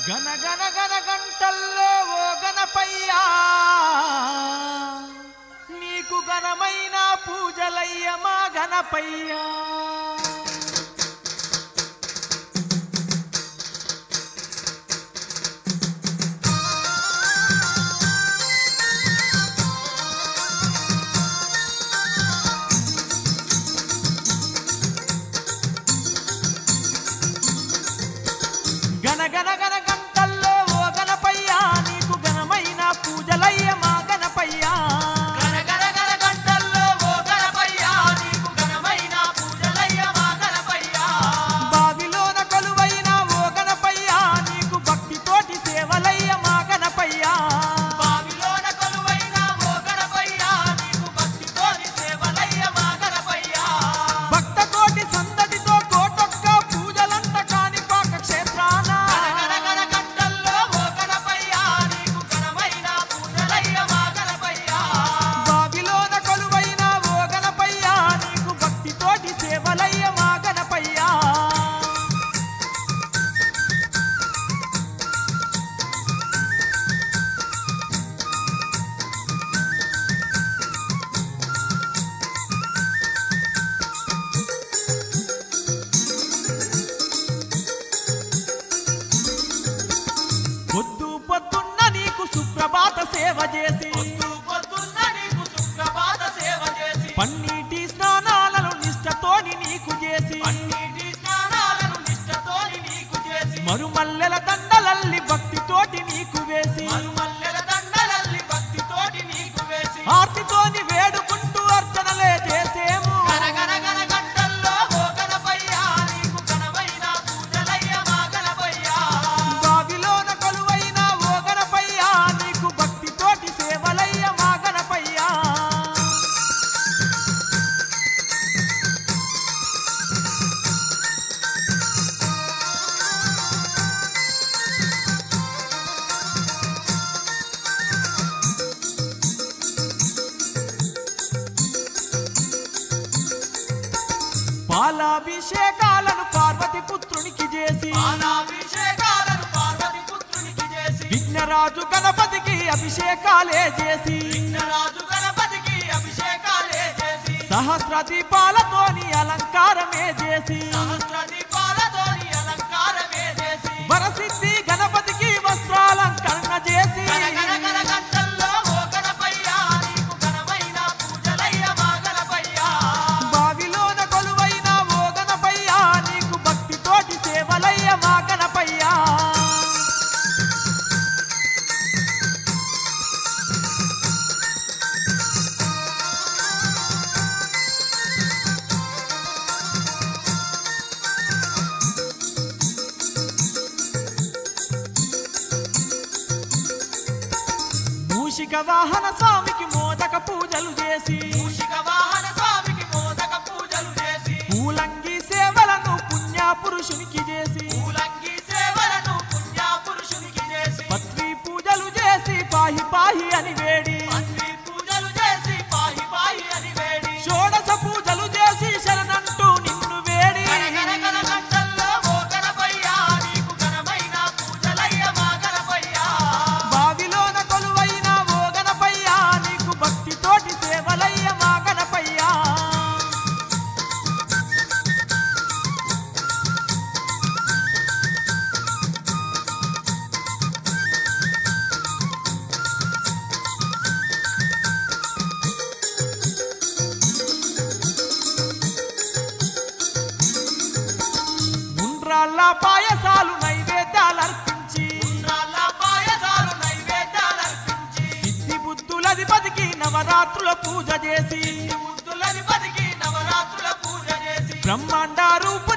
గన గన గన గంటల్లో ఓ గణపయ్యా నీకు ఘనమైన పూజలయ్య మా గణపయ్యా గన గన గన గంటల్లో ఓ గణపయ్యా నీకు ఘనమైన పూజలయ్య మా గణపయ్యా గణ గణ గణ గంటల్లో ఓ గణపయ్యా నీకు ఘనమైన పూజలయ్య మా గణపయ్యా బావిలోన కొలువైన ఓ గణపయ్యా నీకు భక్తితోటి సేవలయ్య మా గణపయ్యా బావిలోన కొలువైన ఓ గణపయ్యా నీకు భక్తితోని సేవలయ్య మా గణపయ్యా భక్త కోటి సందడితో కోటొక్క పూజలంట కాణిపాక క్షేత్రాన గణ గణ గణ గంటల్లో ఓ గణపయ్యా నీకు ఘనమైన పూజలయ్య మా గణపయ్యా బావిలోన కొలువైన ఓ గణపయ్యా నీకు భక్తితోటి సేవలయ్య మా గణపయ్యా పొద్దు పొద్దున్న నీకు సుప్రభాత సేవ చేసి పొద్దు పొద్దున్న నీకు సుప్రభాత సేవ చేసి పన్నీటి స్నానాలను నిష్టతోని నీకు చేసి పన్నీటి స్నానాలను నిష్టతోని నీకు చేసి మరుమల్లెల దండలల్లి భక్తితోటి నీకు వేసి మరుమల్లెల దండలల్లి భక్తితోటి నీకు వేసి ఆర్తితోని వేడుకుంటూ అర్చనలే చేసేము గణ గణ గణ గంటల్లో ఓ గణపయ్యా నీకు ఘనమైన పూజలయ్య మా గణపయ్యా బావిలోన కొలువైన ఓ గణపయ్యా నీకు భక్తితోటి సేవలయ్య మా గణపయ్యా పాలాభిషేకాలను పార్వతి పుత్రునికి చేసి పాలాభిషేకాలను పార్వతి పుత్రునికి చేసి విఘ్నరాజు గణపతికి అభిషేకాలే చేసి విఘ్నరాజు గణపతికి అభిషేకాలే చేసి సహస్ర దీపాలతోని అలంకారమే చేసి సహస్ర దీపాలతోని అలంకారమే చేసి వరసిద్ధి గణపతికి వస్త్రాలంకరణ చేసి గణ గణ గణ గంటల్లో ఓ గణపయ్యా నీకు ఘనమైన పూజలయ్య మా గణపయ్యా బావిలోన కొలువైన ఓ గణపయ్యా నీకు భక్తితోటి సేవలయ్య మా గణపయ్యా మూషిక వాహన స్వామికి మోదక పూజలు చేసి మూషిక వాహన స్వామికి మోదక పూజలు చేసి పూలంగి సేవలను పుణ్య పురుషునికి చేసి పూలంగి సేవలను పుణ్య పురుషునికి చేసి పత్రి పూజలు చేసి పాహి పాహి అని వేడి పత్రి పూజలు చేసి పాహి పాహి అని వేడి షోడశ పూజలు చేసి శరణంటూ నిన్ను వేడి గణ గణ గణ గంటల్లో ఓ గణపయ్యా నీకు ఘనమైన పూజలయ్య మా గణపయ్యా బావిలోన కొలువైన ఓ గణపయ్యా నీకు భక్తితోటి సేవలయ్య మా గణపయ్యా ఉండ్రాళ్ళ పాయసాలు నైవేద్యాలు అర్పించి ఉండ్రాళ్ళ పాయసాలు నైవేద్యాలర్పించి సిద్ధి బుద్ధులధిపతికి నవరాత్రుల పూజ చేసి ముద్దులని బతికి నవరాత్రుల పూజ చేసి బ్రహ్మాండ రూప